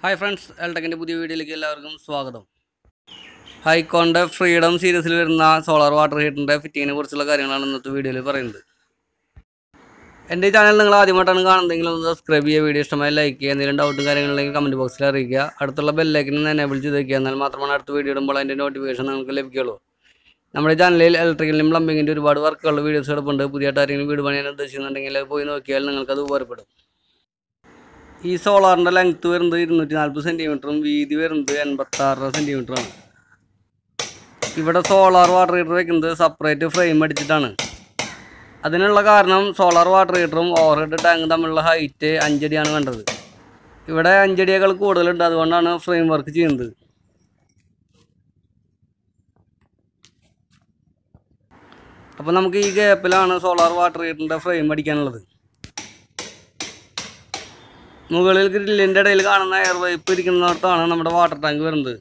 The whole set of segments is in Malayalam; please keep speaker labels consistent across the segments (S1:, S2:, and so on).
S1: ഹായ് ഫ്രണ്ട്സ് എൽടെക്കിൻ്റെ പുതിയ വീഡിയോയിലേക്ക് എല്ലാവർക്കും സ്വാഗതം ഹൈക്കോണിൻ്റെ ഫ്രീഡം സീരീസിൽ വരുന്ന സോളാർ വാട്ടർ ഹീറ്ററിൻ്റെ ഫിറ്റിങ്ങിനെ കുറിച്ചുള്ള കാര്യങ്ങളാണ് ഇന്നത്തെ വീഡിയോയിൽ പറയുന്നത് എൻ്റെ ഈ ചാനൽ നിങ്ങൾ ആദ്യമായിട്ടാണ് കാണുന്നതെങ്കിൽ ഒന്ന് സബ്സ്ക്രൈബ് ചെയ്യുക വീഡിയോ ഇഷ്ടമായി ലൈക്ക് ചെയ്യുക എന്തെങ്കിലും ഡൗട്ടും കാര്യങ്ങളുണ്ടെങ്കിൽ കമൻറ്റ് ബോക്സിൽ അറിയിക്കുക അടുത്തുള്ള ബെല്ലൈക്കിന് ഒന്ന് എനേബിൾ ചെയ്ത് വയ്ക്കുക എന്നാൽ മാത്രമാണ് അടുത്ത വീഡിയോ ഇടുമ്പോൾ അതിൻ്റെ നോട്ടിഫിക്കേഷൻ നിങ്ങൾക്ക് ലഭിക്കുകയുള്ളൂ നമ്മുടെ ചാനലിൽ ഇലക്ട്രിക്കലിനും പ്ലംബിങ്ങിൻ്റെ ഒരുപാട് വർക്കുകളുടെ വീഡിയോസ് കിടപ്പുണ്ട് പുതിയതായിട്ട് ആരെങ്കിലും വീട് പണിയാൻ ഉദ്ദേശിക്കുന്നുണ്ടെങ്കിൽ അത് പോയി നോക്കിയാൽ നിങ്ങൾക്കത് ഉപകാരപ്പെടും ഈ സോളാറിൻ്റെ ലെങ്ത് വരുന്നത് ഇരുന്നൂറ്റി നാൽപ്പത് സെൻറ്റിമീറ്ററും വീതി വരുന്നത് എൺപത്താറ് സെൻറ്റിമീറ്ററാണ് ഇവിടെ സോളാർ വാട്ടർ ഹീറ്റർ വെക്കുന്നത് സെപ്പറേറ്റ് ഫ്രെയിം അടിച്ചിട്ടാണ് അതിനുള്ള കാരണം സോളാർ വാട്ടർ ഹീറ്ററും ഓവർഹെഡ് ടാങ്കും തമ്മിലുള്ള ഹൈറ്റ് അഞ്ചടിയാണ് വേണ്ടത് ഇവിടെ അഞ്ചടിയേക്കാൾ കൂടുതലുണ്ട് അതുകൊണ്ടാണ് ഫ്രെയിം വർക്ക് ചെയ്യുന്നത് അപ്പോൾ നമുക്ക് ഈ ഗ്യാപ്പിലാണ് സോളാർ വാട്ടർ ഹീറ്ററിൻ്റെ ഫ്രെയിം അടിക്കാനുള്ളത് മുകളിൽ ഗ്രില്ലിൻ്റെ ഇടയിൽ കാണുന്ന എയർ പൈപ്പ് ഇരിക്കുന്നിടത്താണ് നമ്മുടെ വാട്ടർ ടാങ്ക് വരുന്നത്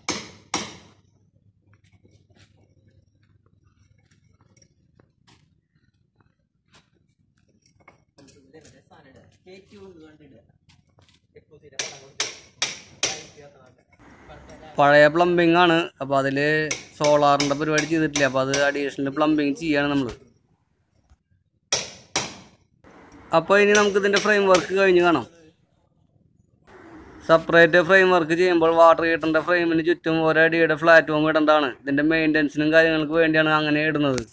S1: പഴയ പ്ലംബിംഗ് ആണ് അപ്പോൾ അതിൽ സോളാറിൻ്റെ പരിപാടി ചെയ്തിട്ടില്ല അപ്പോൾ അത് അഡീഷണൽ പ്ലംബിംഗ് ചെയ്യാണ് നമ്മൾ അപ്പോൾ ഇനി നമുക്ക് ഇതിൻ്റെ ഫ്രെയിം വർക്ക് കഴിഞ്ഞ് കാണാം സെപ്പറേറ്റ് ഫ്രെയിം വർക്ക് ചെയ്യുമ്പോൾ വാട്ടർ ഹീറ്ററിൻ്റെ ഫ്രെയിമിന് ചുറ്റും ഒരടിയുടെ പ്ലാറ്റ്ഫോം ഇടേണ്ടതാണ് ഇതിൻ്റെ മെയിൻ്റനൻസിനും കാര്യങ്ങൾക്ക് വേണ്ടിയാണ് അങ്ങനെ ഇടുന്നത്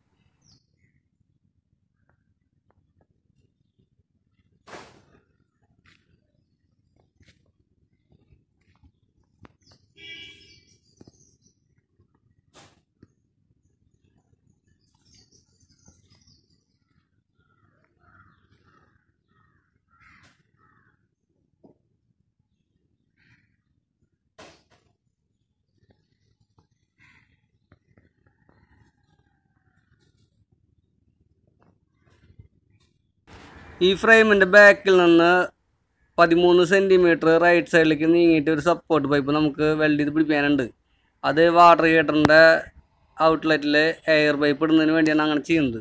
S1: ഈ ഫ്രെയിമിൻ്റെ ബാക്കിൽ നിന്ന് പതിമൂന്ന് സെൻറ്റിമീറ്റർ റൈറ്റ് സൈഡിലേക്ക് നീങ്ങിയിട്ട് ഒരു സപ്പോർട്ട് പൈപ്പ് നമുക്ക് വെൽഡ് ചെയ്ത് പിടിപ്പിക്കാനുണ്ട് അത് വാട്ടർ ഹീറ്ററിൻ്റെ ഔട്ട്ലെറ്റിൽ എയർ പൈപ്പ് ഇടുന്നതിന് വേണ്ടിയാണ് അങ്ങനെ ചെയ്യുന്നത്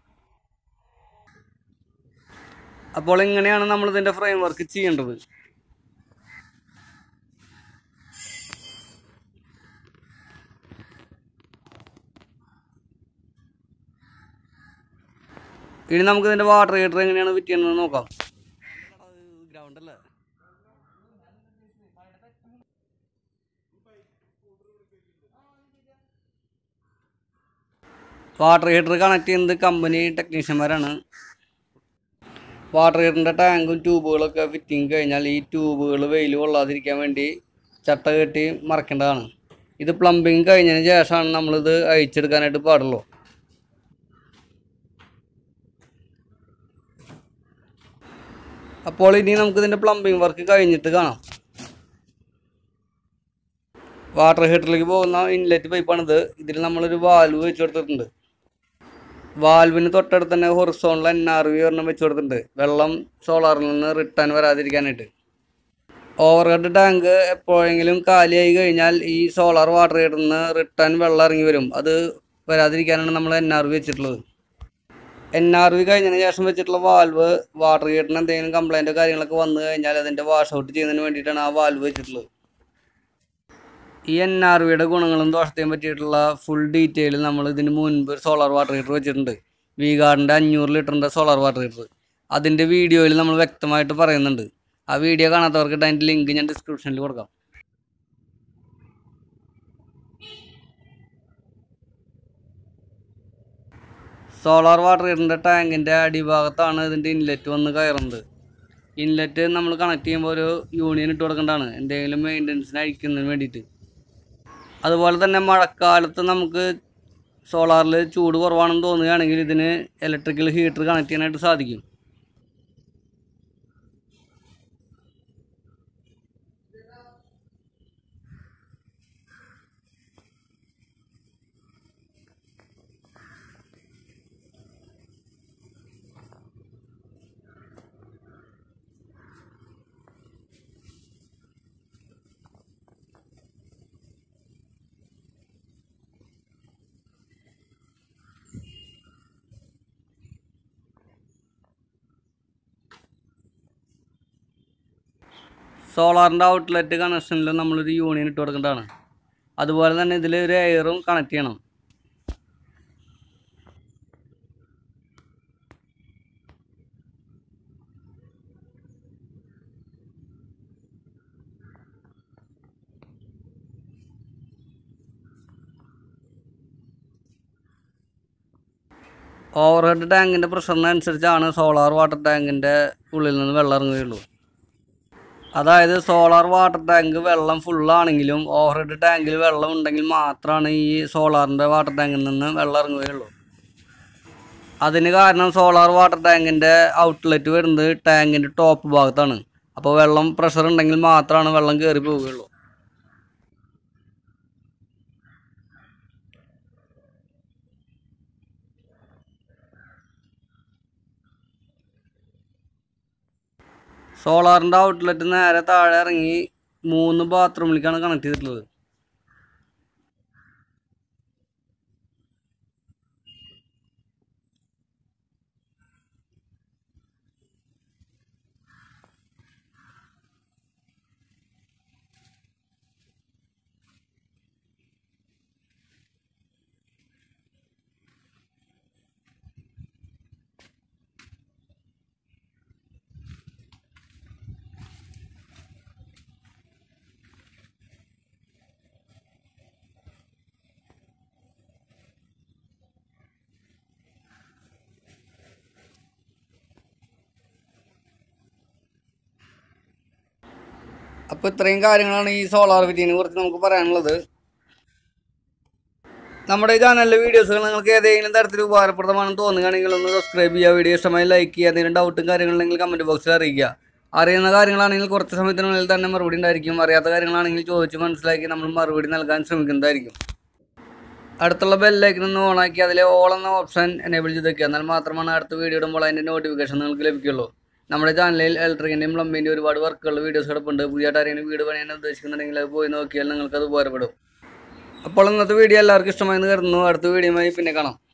S1: അപ്പോൾ ഇങ്ങനെയാണ് നമ്മൾ ഇതിൻ്റെ ഫ്രെയിം വർക്ക് ചെയ്യേണ്ടത് ഇനി നമുക്ക് ഇതിൻ്റെ വാട്ടർ ഹീറ്റർ എങ്ങനെയാണ് ഫിറ്റ് ചെയ്യുന്നത് നോക്കാം ഗ്രൗണ്ട് അല്ലേ വാട്ടർ ഹീറ്റർ കണക്ട് ചെയ്യുന്നത് കമ്പനി ടെക്നീഷ്യന്മാരാണ് വാട്ടർ ഹീറ്ററിൻ്റെ ടാങ്കും ട്യൂബുകളൊക്കെ ഫിറ്റിങ് കഴിഞ്ഞാൽ ഈ ട്യൂബുകൾ വെയിൽ കൊള്ളാതിരിക്കാൻ വേണ്ടി ചട്ട കെട്ടി മറക്കേണ്ടതാണ് ഇത് പ്ലംബിങ് കഴിഞ്ഞതിന് ശേഷമാണ് നമ്മളിത് അഴിച്ചെടുക്കാനായിട്ട് പാടുള്ളൂ അപ്പോൾ ഇനി നമുക്ക് ഇതിൻ്റെ പ്ലംബിംഗ് വർക്ക് കഴിഞ്ഞിട്ട് കാണാം വാട്ടർ ഹീറ്ററിലേക്ക് പോകുന്ന ഇൻലെറ്റ് പൈപ്പാണിത് ഇതിൽ നമ്മളൊരു വാൽവ് വെച്ച് കൊടുത്തിട്ടുണ്ട് വാൽവിന് തൊട്ടടുത്ത് തന്നെ ഹൊറിസോണിൽ എൻ ആർ വി ഒരെണ്ണം വെച്ച് കൊടുത്തിട്ടുണ്ട് വെള്ളം സോളാറിൽ നിന്ന് റിട്ടേൺ വരാതിരിക്കാനായിട്ട് ഓവർഹെഡ് ടാങ്ക് എപ്പോഴെങ്കിലും കാലിയായി കഴിഞ്ഞാൽ ഈ സോളാർ വാട്ടർ ഹീറ്ററിൽ നിന്ന് റിട്ടേൺ വെള്ളം ഇറങ്ങി വരും അത് വരാതിരിക്കാനാണ് നമ്മൾ എൻ ആർ വി വെച്ചിട്ടുള്ളത് എൻ ആർ വി കഴിഞ്ഞതിന് ശേഷം വെച്ചിട്ടുള്ള വാൽവ് വാട്ടർ ഹീറ്ററിന് എന്തെങ്കിലും കംപ്ലൈൻറ്റോ കാര്യങ്ങളൊക്കെ വന്നു കഴിഞ്ഞാൽ അതിൻ്റെ വാഷ് ഔട്ട് ചെയ്യുന്നതിന് വേണ്ടിയിട്ടാണ് ആ വാൽവ് വെച്ചിട്ടുള്ളത് ഈ എൻ ആർ വിയുടെ ഗുണങ്ങളും ദോഷത്തെയും പറ്റിയിട്ടുള്ള ഫുൾ ഡീറ്റെയിൽ നമ്മൾ ഇതിന് മുൻപ് സോളാർ വാട്ടർ ഹീറ്റർ വെച്ചിട്ടുണ്ട് വി ഗാർഡിൻ്റെ അഞ്ഞൂറ് ലിറ്ററിൻ്റെ സോളാർ വാട്ടർ ഹീറ്റർ അതിൻ്റെ വീഡിയോയിൽ നമ്മൾ വ്യക്തമായിട്ട് പറയുന്നുണ്ട് ആ വീഡിയോ കാണാത്തവർക്ക് അതിൻ്റെ ലിങ്ക് ഞാൻ ഡിസ്ക്രിപ്ഷനിൽ കൊടുക്കാം സോളാർ വാട്ടർ ഹീറ്ററിൻ്റെ ടാങ്കിൻ്റെ അടിഭാഗത്താണ് ഇതിൻ്റെ ഇൻലെറ്റ് വന്ന് കയറുന്നത് ഇൻലെറ്റ് നമ്മൾ കണക്ട് ചെയ്യുമ്പോൾ ഒരു യൂണിയൻ ഇട്ട് കൊടുക്കേണ്ടതാണ് എന്തെങ്കിലും മെയിൻ്റനൻസിന് അഴിക്കുന്നതിന് വേണ്ടിയിട്ട് അതുപോലെ തന്നെ മഴക്കാലത്ത് നമുക്ക് സോളാറിൽ ചൂട് കുറവാണെന്ന് തോന്നുകയാണെങ്കിൽ ഇതിന് ഇലക്ട്രിക്കൽ ഹീറ്റർ കണക്ട് ചെയ്യാനായിട്ട് സാധിക്കും സോളാറിൻ്റെ ഔട്ട്ലെറ്റ് കണക്ഷനിൽ നമ്മളൊരു യൂണിയൻ ഇട്ട് കൊടുക്കേണ്ടതാണ് അതുപോലെ തന്നെ ഇതിൽ ഒരു എയറും കണക്ട് ചെയ്യണം ഓവർഹെഡ് ടാങ്കിൻ്റെ പ്രഷറിനനുസരിച്ചാണ് സോളാർ വാട്ടർ ടാങ്കിൻ്റെ ഉള്ളിൽ നിന്ന് വെള്ളം ഇറങ്ങുകയുള്ളൂ അതായത് സോളാർ വാട്ടർ ടാങ്ക് വെള്ളം ഫുള്ളാണെങ്കിലും ഓവർഹെഡ് ടാങ്കിൽ വെള്ളം ഉണ്ടെങ്കിൽ മാത്രമാണ് ഈ സോളാറിൻ്റെ വാട്ടർ ടാങ്കിൽ നിന്ന് വെള്ളം ഇറങ്ങുകയുള്ളൂ അതിന് കാരണം സോളാർ വാട്ടർ ടാങ്കിൻ്റെ ഔട്ട്ലെറ്റ് വരുന്നത് ടാങ്കിൻ്റെ ടോപ്പ് ഭാഗത്താണ് അപ്പോൾ വെള്ളം പ്രഷർ ഉണ്ടെങ്കിൽ മാത്രമാണ് വെള്ളം കയറി പോവുകയുള്ളൂ സോളാറിൻ്റെ ഔട്ട്ലെറ്റ് നേരെ താഴെ ഇറങ്ങി മൂന്ന് ബാത്റൂമിലേക്കാണ് കണക്ട് ചെയ്തിട്ടുള്ളത് അപ്പോൾ ഇത്രയും കാര്യങ്ങളാണ് ഈ സോളാർ വിറ്റിനെ കുറിച്ച് നമുക്ക് പറയാനുള്ളത് നമ്മുടെ ഈ ചാനലിലെ വീഡിയോസുകൾ നിങ്ങൾക്ക് ഏതെങ്കിലും തരത്തിൽ ഉപകാരപ്രദമാണെന്ന് തോന്നുകയാണെങ്കിൽ ഒന്ന് സബ്സ്ക്രൈബ് ചെയ്യുക വീഡിയോ ഇഷ്ടമായി ലൈക്ക് ചെയ്യുക എന്തെങ്കിലും ഡൗട്ടും കാര്യങ്ങളുണ്ടെങ്കിൽ കമൻറ്റ് ബോക്സിൽ അറിയിക്കുക അറിയുന്ന കാര്യങ്ങളാണെങ്കിൽ കുറച്ച് സമയത്തിനുള്ളിൽ തന്നെ മറുപടി ഉണ്ടായിരിക്കും അറിയാത്ത കാര്യങ്ങളാണെങ്കിൽ ചോദിച്ച് മനസ്സിലാക്കി നമ്മൾ മറുപടി നൽകാൻ ശ്രമിക്കുന്നതായിരിക്കും അടുത്തുള്ള ബെല്ലൈക്കൻ ഒന്ന് ഓണാക്കി അതിലെ ഓൾ എന്ന ഓപ്ഷൻ എനേബിൾ ചെയ്ത് വെക്കുക എന്നാൽ മാത്രമാണ് അടുത്ത വീഡിയോ ഇടുമ്പോൾ അതിൻ്റെ നോട്ടിഫിക്കേഷൻ നിങ്ങൾക്ക് ലഭിക്കുള്ളൂ നമ്മുടെ ചാനലിൽ ഇലക്ട്രിക്കിൻ്റെയും പ്ലംബിൻ്റെയും ഒരുപാട് വർക്കുകൾ വീഡിയോസ് കിടപ്പുണ്ട് പുതിയതായിട്ട് ആരെങ്കിലും വീട് പണിയാൻ ഉദ്ദേശിക്കുന്നുണ്ടെങ്കിൽ അത് പോയി നോക്കിയാൽ നിങ്ങൾക്ക് അത് ഉപകാരപ്പെടും അപ്പോൾ ഇന്നത്തെ വീഡിയോ എല്ലാവർക്കും ഇഷ്ടമായെന്ന് കരുതുന്നു അടുത്ത വീഡിയോയുമായി പിന്നെ കാണാം